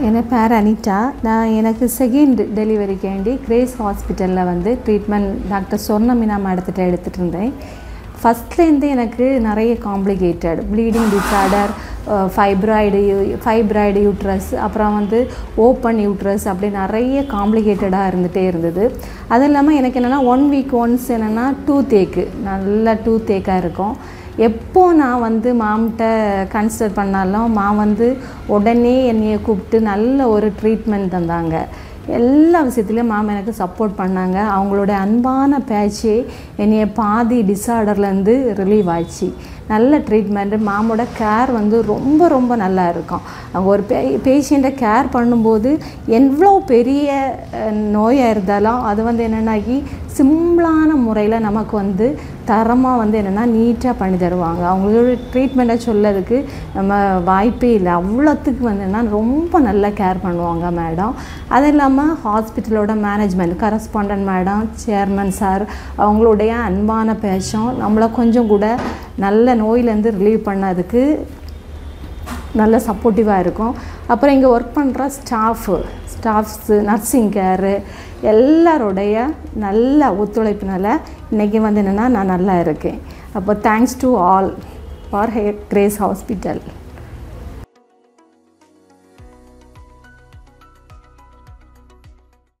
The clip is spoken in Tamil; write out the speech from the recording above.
என் பேர் அனிதா நான் எனக்கு செகண்ட் டெலிவரிக்கு வேண்டி கிரேஸ் ஹாஸ்பிட்டலில் வந்து ட்ரீட்மெண்ட் டாக்டர் சொர்ணமினா மேடத்திட்ட எடுத்துகிட்டு இருந்தேன் ஃபஸ்ட்லேருந்து எனக்கு நிறைய complicated bleeding disorder fibroid fibroid uterus அப்புறம் வந்து ஓப்பன் யூட்ரஸ் அப்படி நிறைய காம்ப்ளிகேட்டடாக இருந்துகிட்டே இருந்தது அது இல்லாமல் எனக்கு என்னென்னா ஒன் வீக் ஒன்ஸ் என்னென்னா டூ தேக்கு நல்ல டூ தேக்காக இருக்கும் எப்போ நான் வந்து மாம்கிட்ட கன்சிடர் பண்ணாலும் மா வந்து உடனே என்னைய கூப்பிட்டு நல்ல ஒரு ட்ரீட்மெண்ட் தந்தாங்க எல்லா விஷயத்துலையும் மாம் எனக்கு சப்போர்ட் பண்ணாங்க அவங்களோட அன்பான பேச்சே என்னைய பாதி டிஸார்டர்லேருந்து ரிலீவ் ஆச்சு நல்ல ட்ரீட்மெண்ட்டு மாமோட கேர் வந்து ரொம்ப ரொம்ப நல்லா இருக்கும் அவங்க ஒரு பே பேஷண்ட்டை கேர் பண்ணும்போது எவ்வளோ பெரிய நோயாக இருந்தாலும் அது வந்து என்னென்னாக்கி சிம்பிளான முறையில் நமக்கு வந்து தரமாக வந்து என்னென்னா நீட்டாக பண்ணி தருவாங்க அவங்களோட ட்ரீட்மெண்ட்டை சொல்லதுக்கு நம்ம வாய்ப்பே இல்லை அவ்வளோத்துக்கு வந்து என்ன ரொம்ப நல்லா கேர் பண்ணுவாங்க மேடம் அது இல்லாமல் ஹாஸ்பிட்டலோட management correspondent madam chairman sir அவங்களுடைய அன்பான பேச்சும் நம்மளை கொஞ்சம் கூட நல்ல நோயிலேருந்து ரிலீவ் பண்ணதுக்கு நல்ல சப்போர்ட்டிவாக இருக்கும் அப்புறம் இங்கே ஒர்க் பண்ணுற ஸ்டாஃபு ஸ்டாஃப்ஸு நர்சிங் கேரு எல்லாரோடைய நல்ல ஒத்துழைப்பினால இன்றைக்கி வந்து என்னென்னா நான் நல்லா இருக்கேன் அப்போ thanks to all for hey Grace hospital